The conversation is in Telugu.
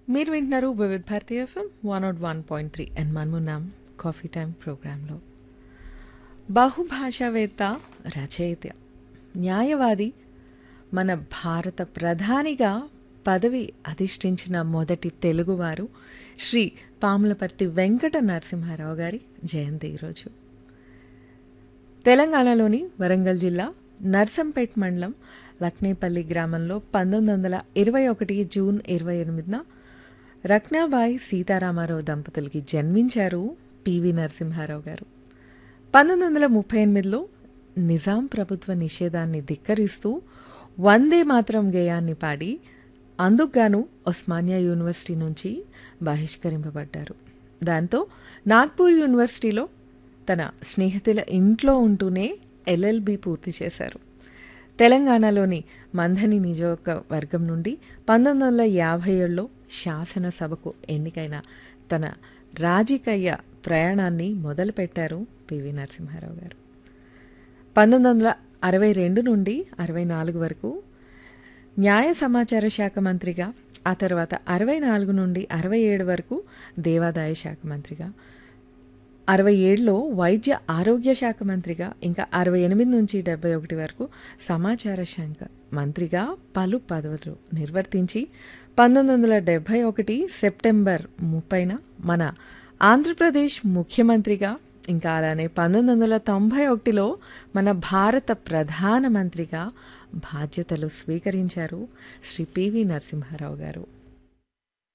మీరు వింటున్నారు Vividh Bharati FM one nought one point three and మనమున్నాం కాఫీ టైం ప్రోగ్రాంలో బహుభాషావేత్త రచయిత న్యాయవాది మన భారత ప్రధానిగా పదవి అధిష్ఠించిన మొదటి తెలుగువారు శ్రీ పాములపర్తి వెంకట నరసింహారావు గారి జయంతి ఈరోజు తెలంగాణలోని వరంగల్ జిల్లా నర్సంపేట్ మండలం లక్నేపల్లి గ్రామంలో పంతొమ్మిది వందల ఇరవై ఒకటి జూన్ ఇరవై ఎనిమిదిన రక్నాబాయి సీతారామారావు దంపతులకి జన్మించారు పివి నరసింహారావు గారు పంతొమ్మిది వందల ముప్పై ఎనిమిదిలో నిజాం ప్రభుత్వ నిషేధాన్ని ధిక్కరిస్తూ వందే మాత్రం గేయాన్ని పాడి అందుకుగాను ఒస్మానియా యూనివర్సిటీ నుంచి బహిష్కరింపబడ్డారు దాంతో నాగ్పూర్ యూనివర్సిటీలో తన స్నేహితుల ఇంట్లో ఉంటూనే ఎల్ఎల్బి పూర్తి చేశారు తెలంగాణలోని మంథని నియోజకవర్గం నుండి పంతొమ్మిది వందల యాభై ఏడులో శాసనసభకు ఎన్నికైన తన రాజకీయ ప్రయాణాన్ని మొదలుపెట్టారు పివి నరసింహారావు గారు పంతొమ్మిది వందల అరవై రెండు నుండి అరవై నాలుగు వరకు న్యాయ సమాచార శాఖ మంత్రిగా ఆ తర్వాత అరవై నాలుగు నుండి అరవై ఏడు వరకు దేవాదాయ శాఖ మంత్రిగా అరవై ఏడులో వైద్య ఆరోగ్య శాఖ మంత్రిగా ఇంకా అరవై ఎనిమిది నుంచి డెబ్బై ఒకటి వరకు సమాచార శాఖ మంత్రిగా పలు పదవులు నిర్వర్తించి పంతొమ్మిది వందల డెబ్భై ఒకటి సెప్టెంబర్ ముప్పైన మన ఆంధ్రప్రదేశ్ ముఖ్యమంత్రిగా ఇంకా అలానే పంతొమ్మిది వందల తొంభై ఒకటిలో మన భారత ప్రధానమంత్రిగా బాధ్యతలు స్వీకరించారు శ్రీ పివి నరసింహారావు గారు